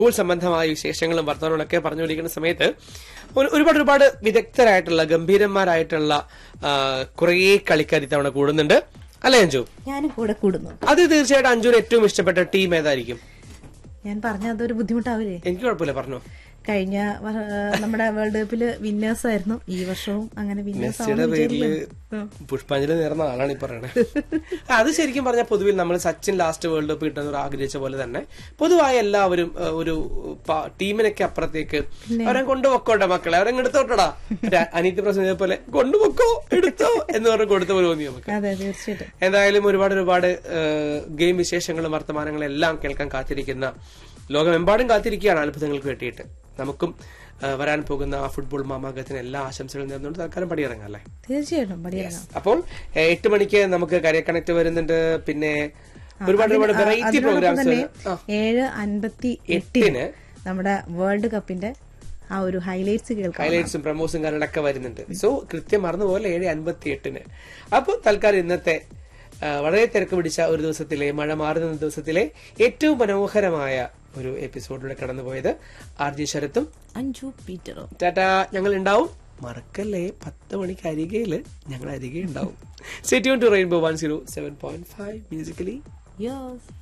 football സംബന്ധമായ വിശേഷങ്ങളും വർത്തമാനങ്ങളൊക്കെ പറഞ്ഞുകൊണ്ടിരിക്കുന്ന സമയത്ത് ഒരു- ഒരുപാട് ഒരുപാട് വിദഗ്ധരായിട്ടുള്ള ഗംഭീരന്മാരായിട്ടുള്ള ആ, കുറേ കളിക്കാർ ഇത്തവണ കൂടുന്നുണ്ട് അല്ലേ അഞ്ജു ഞാനും കൂടെ കൂടുന്നു അത് തീർച്ചയായിട്ടും അഞ്ജുവിന് ഏറ്റവും ഇഷ്ടപ്പെട്ട ടീം ഏതായിരിക്കും ഞാൻ പറഞ്ഞ അതൊരു ബുദ്ധിമുട്ടാവില്ലേ എനിക്ക് കുഴപ്പമില്ല പറഞ്ഞു കഴിഞ്ഞ വ- നമ്മുടെ വേൾഡ് കപ്പില് വിന്നേഴ്സ് ആയിരുന്നു ഈ വർഷവും അങ്ങനെ വിന്നേഴ്സ് മെസ്സിയുടെ പേരില് പുഷ്പാഞ്ജലി നേർന്ന ആളാണ് ഈ പറയണത് അത് ശരിക്കും പറഞ്ഞാൽ പൊതുവിൽ നമ്മൾ സച്ചിൻ ലാസ്റ്റ് വേൾഡ് കപ്പ് കിട്ടുന്ന ആഗ്രഹിച്ച പോലെ തന്നെ പൊതുവായ എല്ലാവരും ആ, ഒരു പ- ടീമിനൊക്കെ അപ്പുറത്തേക്ക് അവരെ കൊണ്ടുപൊക്കോട്ടെ മക്കളെ അവരെ എടുത്തോട്ടടാ അനീതി പ്രശ്നം പോലെ കൊണ്ടുപൊക്കോ എടുത്തോ എന്ന് പറഞ്ഞ് കൊടുത്ത പോലെ തോന്നി നമുക്ക് അതെ തീർച്ചയായിട്ടും എന്തായാലും ഒരുപാട് ഒരുപാട് ഗെയിം വിശേഷങ്ങളും വർത്തമാനങ്ങളും എല്ലാം കേൾക്കാൻ കാത്തിരിക്കുന്ന ലോകമെമ്പാടും കാത്തിരിക്കുകയാണ് അത്ഭുതങ്ങൾക്ക് വേണ്ടിയിട്ട് നമുക്കും ആ, വരാൻ പോകുന്ന ആ ഫുട്ബോൾ മാമാകത്തിന് എല്ലാ ആശംസകളും നേർന്നുകൊണ്ട് തൽക്കാലം പടിയിറങ്ങാം അല്ലേ തീർച്ചയായിട്ടും പടിയിറങ്ങാം അപ്പോൾ ഏ, എട്ട് മണിക്ക് നമുക്ക് കരയ കണക്ട് വരുന്നുണ്ട് പിന്നെ ഒരുപാട് ഒരുപാട് വെറൈറ്റി അതിനോടൊപ്പം പ്രോഗ്രാംസ് തന്നെ ഏഴ് അൻപത്തി എട്ടിന് എട്ടിന് നമ്മുടെ വേൾഡ് കപ്പിന്റെ ആ ഒരു ഹൈലൈറ്റ്സ് കേൾക്കാം ഹൈലൈറ്റ്സും പ്രമോസും കാര്യങ്ങളൊക്കെ വരുന്നുണ്ട് സോ കൃത്യം മറന്നുപോലെ ഏഴ് അൻപത്തി എട്ടിന് അപ്പോൾ തൽക്കാലം ഇന്നത്തെ ആ, വളരെ തിരക്ക് പിടിച്ച ഒരു ദിവസത്തിലെ മഴ മാറുന്ന ദിവസത്തിലെ ഏറ്റവും മനോഹരമായ ഒരു എപ്പിസോഡിലൂടെ കടന്നുപോയത് ആർ ജി ശരത്തും അഞ്ജു പീറ്ററോ ടാറ്റാ ഞങ്ങൾ ഉണ്ടാവും മറക്കല്ലേ പത്ത് മണിക്ക് അരികയില് ഞങ്ങൾ അരികെ ഉണ്ടാവും stay tuned to Rainbow one zero seven point five musically yes